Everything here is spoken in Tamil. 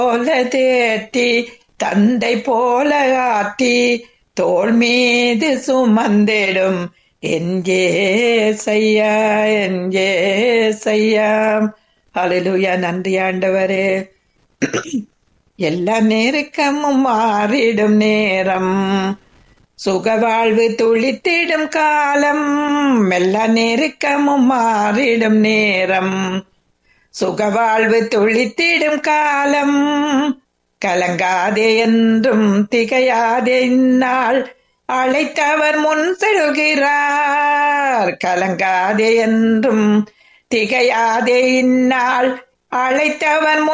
போல தேற்றி தந்தை போல ஆற்றி தோள் மீது சுமந்திடும் என்ஜே செய்யா என்ஜே செய்யா அலிலுயா நன்றி ஆண்டவரே எல்லா நெருக்கமும் மாறிடும் நேரம் சுகவாழ்வு துளித்திடும் காலம் எல்லா நெருக்கமும் மாறிடும் நேரம் சுகவாழ்வு துளித்திடும் காலம் கலங்காதே என்றும் திகையாதே இந்நாள் அழைத்தவர் முன் செல்கிறார் கலங்காதே என்றும் திகையாதே இந்நாள் அழைத்தவர் முன்